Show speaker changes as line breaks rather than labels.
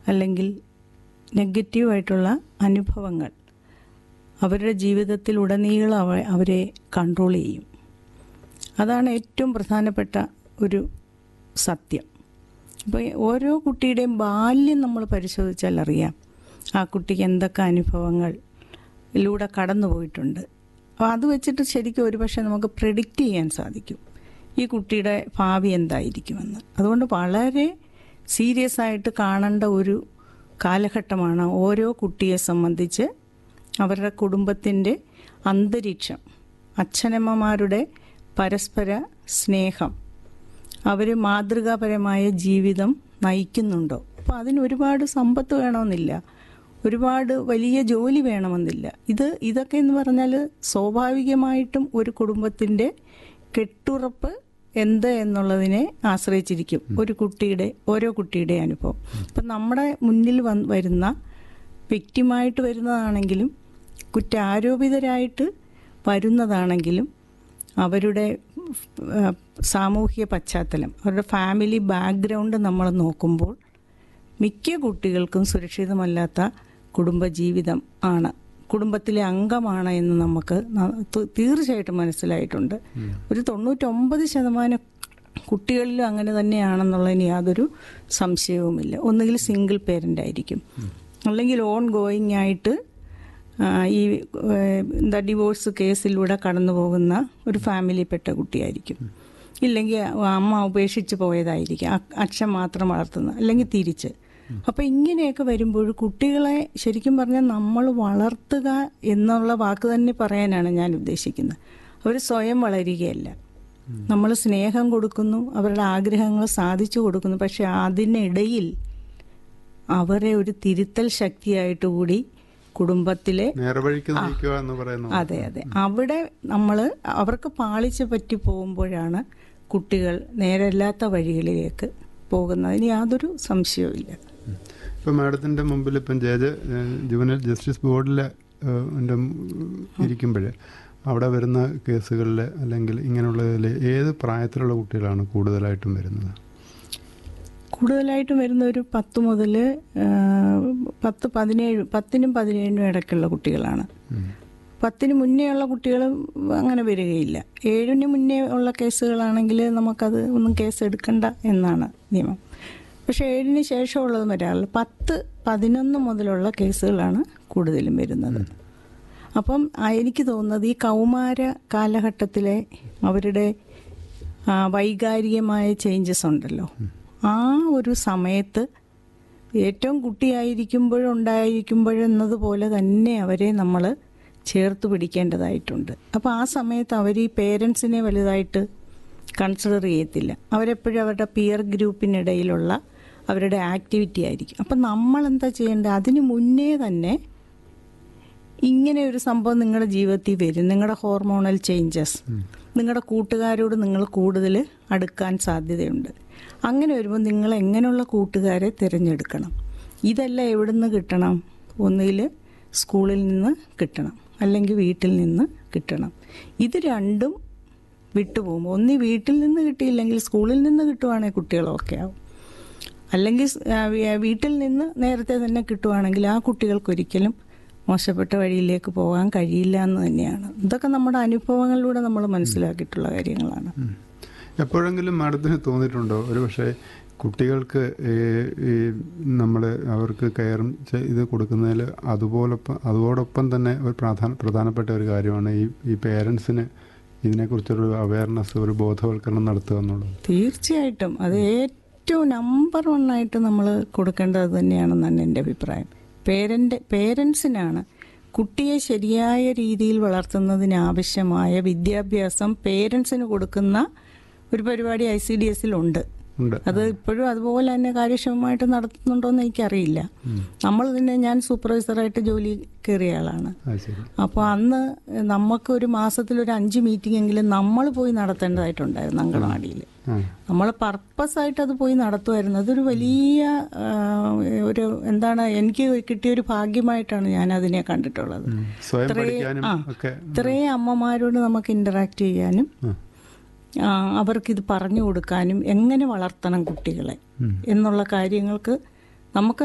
അല്ലെങ്കിൽ നെഗറ്റീവായിട്ടുള്ള അനുഭവങ്ങൾ അവരുടെ ജീവിതത്തിൽ ഉടനീളം അവ അവരെ കൺട്രോൾ ചെയ്യും അതാണ് ഏറ്റവും പ്രധാനപ്പെട്ട ഒരു സത്യം അപ്പോൾ ഓരോ കുട്ടിയുടെയും ബാല്യം നമ്മൾ പരിശോധിച്ചാൽ അറിയാം ആ കുട്ടിക്ക് എന്തൊക്കെ അനുഭവങ്ങളിലൂടെ കടന്നു പോയിട്ടുണ്ട് അപ്പോൾ അത് വെച്ചിട്ട് ശരിക്കും ഒരുപക്ഷെ നമുക്ക് പ്രെഡിക്റ്റ് ചെയ്യാൻ സാധിക്കും ഈ കുട്ടിയുടെ ഭാവി എന്തായിരിക്കുമെന്ന് അതുകൊണ്ട് വളരെ സീരിയസ് ആയിട്ട് കാണേണ്ട ഒരു കാലഘട്ടമാണ് ഓരോ കുട്ടിയെ സംബന്ധിച്ച് അവരുടെ കുടുംബത്തിൻ്റെ അന്തരീക്ഷം അച്ഛനമ്മമാരുടെ പരസ്പര സ്നേഹം അവർ മാതൃകാപരമായ ജീവിതം നയിക്കുന്നുണ്ടോ അപ്പോൾ അതിന് ഒരുപാട് സമ്പത്ത് വേണമെന്നില്ല ഒരുപാട് വലിയ ജോലി വേണമെന്നില്ല ഇത് ഇതൊക്കെ എന്ന് പറഞ്ഞാൽ സ്വാഭാവികമായിട്ടും ഒരു കുടുംബത്തിൻ്റെ കെട്ടുറപ്പ് എന്ത് എന്നുള്ളതിനെ ആശ്രയിച്ചിരിക്കും ഒരു കുട്ടിയുടെ ഓരോ കുട്ടിയുടെ അനുഭവം ഇപ്പം നമ്മുടെ മുന്നിൽ വന്ന് വരുന്ന വ്യക്തിമായിട്ട് വരുന്നതാണെങ്കിലും കുറ്റാരോപിതരായിട്ട് വരുന്നതാണെങ്കിലും അവരുടെ ആ, സാമൂഹിക പശ്ചാത്തലം അവരുടെ ഫാമിലി ബാക്ക്ഗ്രൗണ്ട് നമ്മൾ നോക്കുമ്പോൾ മിക്ക കുട്ടികൾക്കും സുരക്ഷിതമല്ലാത്ത കുടുംബജീവിതം ആണ് കുടുംബത്തിലെ അംഗമാണ് എന്ന് നമുക്ക് ന- ത- തീർച്ചയായിട്ടും മനസ്സിലായിട്ടുണ്ട് ഒരു തൊണ്ണൂറ്റൊമ്പത് ശതമാനം കുട്ടികളിലും അങ്ങനെ തന്നെയാണെന്നുള്ളതിന് യാതൊരു സംശയവുമില്ല ഒന്നുകിൽ സിംഗിൾ പേരൻ്റ് ആയിരിക്കും അല്ലെങ്കിൽ ഓൺ ഗോയിങ് ആയിട്ട് ആ, ഈ ഏഹ്, എന്താ ഡിവോഴ്സ് കേസിലൂടെ കടന്നു പോകുന്ന ഒരു ഫാമിലിയിൽപ്പെട്ട കുട്ടിയായിരിക്കും ഇല്ലെങ്കിൽ അമ്മ ഉപേക്ഷിച്ച് പോയതായിരിക്കും അ- അച്ഛൻ മാത്രം വളർത്തുന്ന അല്ലെങ്കിൽ തിരിച്ച് അപ്പം ഇങ്ങനെയൊക്കെ വരുമ്പോൾ കുട്ടികളെ ശരിക്കും പറഞ്ഞാൽ നമ്മൾ വളർത്തുക എന്നുള്ള വാക്ക് തന്നെ പറയാനാണ് ഞാൻ ഉദ്ദേശിക്കുന്നത് അവർ സ്വയം വളരുകയല്ല നമ്മൾ സ്നേഹം കൊടുക്കുന്നു അവരുടെ ആഗ്രഹങ്ങൾ സാധിച്ചു കൊടുക്കുന്നു പക്ഷെ അതിനിടയിൽ അവരെ ഒരു തിരുത്തൽ ശക്തിയായിട്ട് കൂടി കുടുംബത്തിലെ
നേർവഴിക്ക് നയിക്കുക എന്ന് പറയുന്നു
അതെ അതെ അവിടെ നമ്മൾ അവർക്ക് പാളിച്ച പറ്റി പോകുമ്പോഴാണ് കുട്ടികൾ നേരല്ലാത്ത വഴികളിലേക്ക് പോകുന്നതിന് യാതൊരു സംശയവുമില്ല
ഇപ്പം മാഡത്തിൻ്റെ മുമ്പിൽ ഇപ്പം ജെ ജെ ജുവനൽ ജസ്റ്റിസ് ബോർഡിൽ ഇരിക്കുമ്പോൾ അവിടെ വരുന്ന കേസുകളിൽ അല്ലെങ്കിൽ ഇങ്ങനെയുള്ളതിൽ ഏത് പ്രായത്തിലുള്ള കുട്ടികളാണ് കൂടുതലായിട്ടും വരുന്നത്
കൂടുതലായിട്ടും വരുന്ന ഒരു പത്ത് മുതൽ പത്ത് പതിനേഴ് പത്തിനും പതിനേഴിനും ഇടയ്ക്കുള്ള കുട്ടികളാണ് പത്തിന് മുന്നേ ഉള്ള കുട്ടികൾ അങ്ങനെ വരികയില്ല ഏഴിന് മുന്നേ ഉള്ള കേസുകളാണെങ്കിൽ നമുക്കത് ഒന്നും കേസ് എടുക്കണ്ട എന്നാണ് നിയമം പക്ഷേ ഏഴിന് ശേഷമുള്ളത് വരാറില്ല പത്ത് പതിനൊന്ന് മുതലുള്ള കേസുകളാണ് കൂടുതലും വരുന്നത് അപ്പം ആ, എനിക്ക് തോന്നുന്നത് ഈ കൗമാര കാലഘട്ടത്തിലെ അവരുടെ ആ, വൈകാരികമായ ചേഞ്ചസ് ഉണ്ടല്ലോ ആ ഒരു സമയത്ത് ഏറ്റവും കുട്ടിയായിരിക്കുമ്പോഴുണ്ടായിരിക്കുമ്പോഴെന്നതുപോലെ തന്നെ അവരെ നമ്മൾ ചേർത്ത് പിടിക്കേണ്ടതായിട്ടുണ്ട് അപ്പോൾ ആ സമയത്ത് അവർ ഈ പേരൻസിനെ വലുതായിട്ട് കൺസിഡർ ചെയ്യത്തില്ല അവരെപ്പോഴും അവരുടെ പിയർ ഗ്രൂപ്പിനിടയിലുള്ള അവരുടെ ആക്ടിവിറ്റി ആയിരിക്കും അപ്പം നമ്മൾ എന്താ ചെയ്യേണ്ടത് അതിന് മുന്നേ തന്നെ ഇങ്ങനെ ഒരു സംഭവം നിങ്ങളുടെ ജീവിതത്തിൽ വരും നിങ്ങളുടെ ഹോർമോണൽ ചേഞ്ചസ് നിങ്ങളുടെ കൂട്ടുകാരോട് നിങ്ങൾ കൂടുതൽ അടുക്കാൻ സാധ്യതയുണ്ട് അങ്ങനെ വരുമ്പോൾ നിങ്ങൾ എങ്ങനെയുള്ള കൂട്ടുകാരെ തിരഞ്ഞെടുക്കണം ഇതെല്ലാം എവിടെ നിന്ന് കിട്ടണം ഒന്നുകിൽ സ്കൂളിൽ നിന്ന് കിട്ടണം അല്ലെങ്കിൽ വീട്ടിൽ നിന്ന് കിട്ടണം ഇത് രണ്ടും വിട്ടുപോകും ഒന്നി വീട്ടിൽ നിന്ന് കിട്ടിയില്ലെങ്കിൽ സ്കൂളിൽ നിന്ന് കിട്ടുവാണെങ്കിൽ കുട്ടികളൊക്കെ ആവും അല്ലെങ്കിൽ സ്- ആ, വീ- വീട്ടിൽ നിന്ന് നേരത്തെ തന്നെ കിട്ടുവാണെങ്കിൽ ആ കുട്ടികൾക്കൊരിക്കലും മോശപ്പെട്ട വഴിയിലേക്ക് പോകാൻ കഴിയില്ല എന്ന് തന്നെയാണ് ഇതൊക്കെ നമ്മുടെ അനുഭവങ്ങളിലൂടെ നമ്മൾ മനസ്സിലാക്കിയിട്ടുള്ള കാര്യങ്ങളാണ്
എപ്പോഴെങ്കിലും മാഡത്തിന് തോന്നിയിട്ടുണ്ടോ ഒരു പക്ഷേ കുട്ടികൾക്ക് ഈ- ഈ നമ്മൾ അവർക്ക് കെയർ ഇത് കൊടുക്കുന്നതിൽ അതുപോലൊപ്പം അതോടൊപ്പം തന്നെ ഒരു പ്രധാന പ്രധാനപ്പെട്ട ഒരു കാര്യമാണ് ഈ ഈ പേരൻസിന് ഇതിനെക്കുറിച്ചൊരു അവയർനെസ് ഒരു ബോധവൽക്കരണം നടത്തുക എന്നുള്ളത്
തീർച്ചയായിട്ടും അത് ഏറ്റവും നമ്പർ വൺ ആയിട്ട് നമ്മൾ കൊടുക്കേണ്ടത് തന്നെയാണെന്നാണ് എൻ്റെ അഭിപ്രായം പേരൻ്റ് പേരൻസിനാണ് കുട്ടിയെ ശരിയായ രീതിയിൽ വളർത്തുന്നതിന് ആവശ്യമായ വിദ്യാഭ്യാസം പേരൻസിന് കൊടുക്കുന്ന ഒരു പരിപാടി ഐ സി ഡി എസിലുണ്ട്
ഉണ്ട്
അത് ഇപ്പോഴും അതുപോലെ തന്നെ കാര്യക്ഷമമായിട്ട് നടത്തുന്നുണ്ടോയെന്ന് എനിക്കറിയില്ല നമ്മൾ തന്നെ ഞാൻ സൂപ്പർവൈസറായിട്ട് ജോലി കയറിയ ആളാണ്
അത് ശരി
അപ്പോൾ അന്ന് നമുക്ക് ഒരു മാസത്തിൽ ഒരു അഞ്ച് മീറ്റിംഗ് എങ്കിലും നമ്മൾ പോയി നടത്തേണ്ടതായിട്ടുണ്ടായിരുന്നു അങ്കണവാടിയിൽ
ആ
നമ്മൾ പർപ്പസ് ആയിട്ട് അത് പോയി നടത്തുമായിരുന്നു അതൊരു വലിയ ആ, ഒരു എന്താണ് എനിക്ക് കിട്ടിയൊരു ഭാഗ്യമായിട്ടാണ് ഞാൻ അതിനെ കണ്ടിട്ടുള്ളത്
ഉം. സ്വയം
ഇത്രയും-
പഠിക്കാനും
ആ,
ഒക്കെ
ഇത്രയും അമ്മമാരോട് നമുക്ക് ഇന്ററാക്ട് ചെയ്യാനും
ആ.
ആ, അവർക്കിത് പറഞ്ഞു കൊടുക്കാനും എങ്ങനെ വളർത്തണം കുട്ടികളെ
ഉം.
എന്നുള്ള കാര്യങ്ങൾക്ക് നമുക്ക്